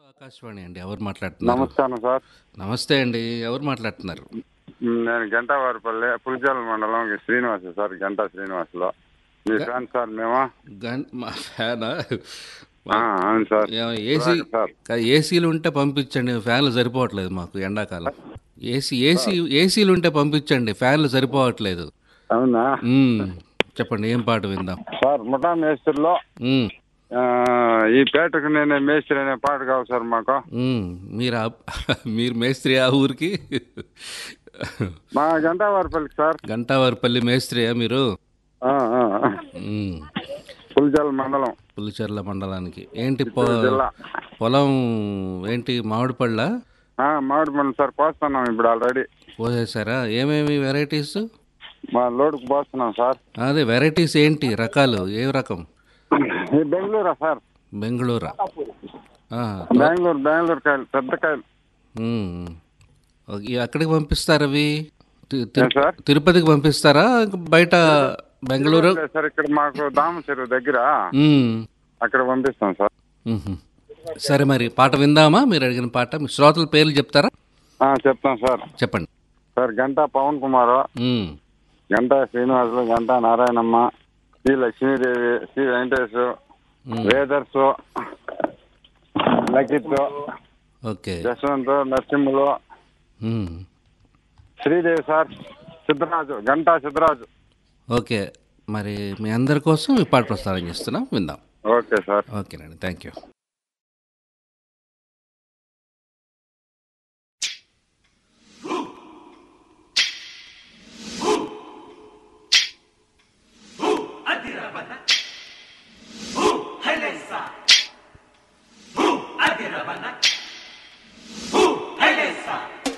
ఆకాశవాణి అండి ఎవరు మాట్లాడుతున్నారు నమస్కారం సార్ నమస్తే అండి ఎవరు మాట్లాడుతున్నారు నేను గంటావారిపల్లి పులిచాల మండలం శ్రీనివాస్ సార్ గంటా శ్రీనివాసులో మీ ఫ్యాన్ సార్ మేము గన్ మా ఫ్యానా ఆ, అవును సార్ ఏసీ సార్ కా- ఏసీలు ఉంటే పంపించండి ఫ్యాన్లు సరిపోవట్లేదు మాకు ఎండాకాలం ఏసీ ఏసీ ఏసీలు ఉంటే పంపించండి ఫ్యాన్లు సరిపోవట్లేదు అవునా మ్మ్. చెప్పండి ఏం పాట విందాం సార్ ముఠా మేస్త్రిలో మ్మ్. ఆ, ఈ పేటకు నేనే మేస్త్రి అనే పాట కావాలి సార్ మాకు మ్మ్. మీరు ఆ- మీరు మేస్త్రి ఆ ఊరికి మా గంటావారిపల్లికి సార్ గంటావారిపల్లి మేస్త్రియా మీరు ఆ, ఆ, ఆ. మ్మ్. పులిచాల మండలం పులిచెర్ల మండలానికి ఏంటి పొ- జిల్లా పొలం ఏంటి మామిడి పళ్ళ ఆ, మామిడి పండు సార్ పోస్తున్నాం ఇప్పుడు ఆల్రెడీ పోసేసారా ఏమేమి వెరైటీస్ మా లోడుకు పోస్తున్నాం సార్ అదే వెరైటీస్ ఏంటి రకాలు ఏ రకం ఈ బెంగళూరా సార్ బెంగళూరా ఆ, బెంగళూరు బెంగళూరు కాయలు పెద్ద కాయలు మ్మ్. ఓకే, అక్కడికి పంపిస్తారా అవి తి- తిరు- ఏం సార్? తిరుపతికి పంపిస్తారా ఇంక బయట బెంగళూరు లేదు సార్ ఇక్కడ మాకు దామ చెరువు దగ్గర మ్మ్. అక్కడ పంపిస్తాం సార్ మ్మ్. సరే మరి పాట విందామా మీరు అడిగిన పాట మీ శ్రోతల పేర్లు చెప్తారా ఆ, చెప్తాం సార్ చెప్పండి సార్ గంటా పవన్ కుమార్ మ్మ్. గంటా శ్రీనివాసులు గంటా నారాయణమ్మ శ్రీ లక్ష్మీదేవి శ్రీ వెంకటేష్ మ్మ్. వేదర్స్ లకిత్ ఓకే యశ్వంత్ నరసింహులు మ్మ్. శ్రీదేవి సార్ సిద్ధరాజు గంటా సిద్ధరాజు ఓకే మరి మీ అందరి కోసం ఈ పాట ప్రసారం చేస్తున్నాం విందాం ఓకే సార్ ఓకేనండి థ్యాంక్ యూ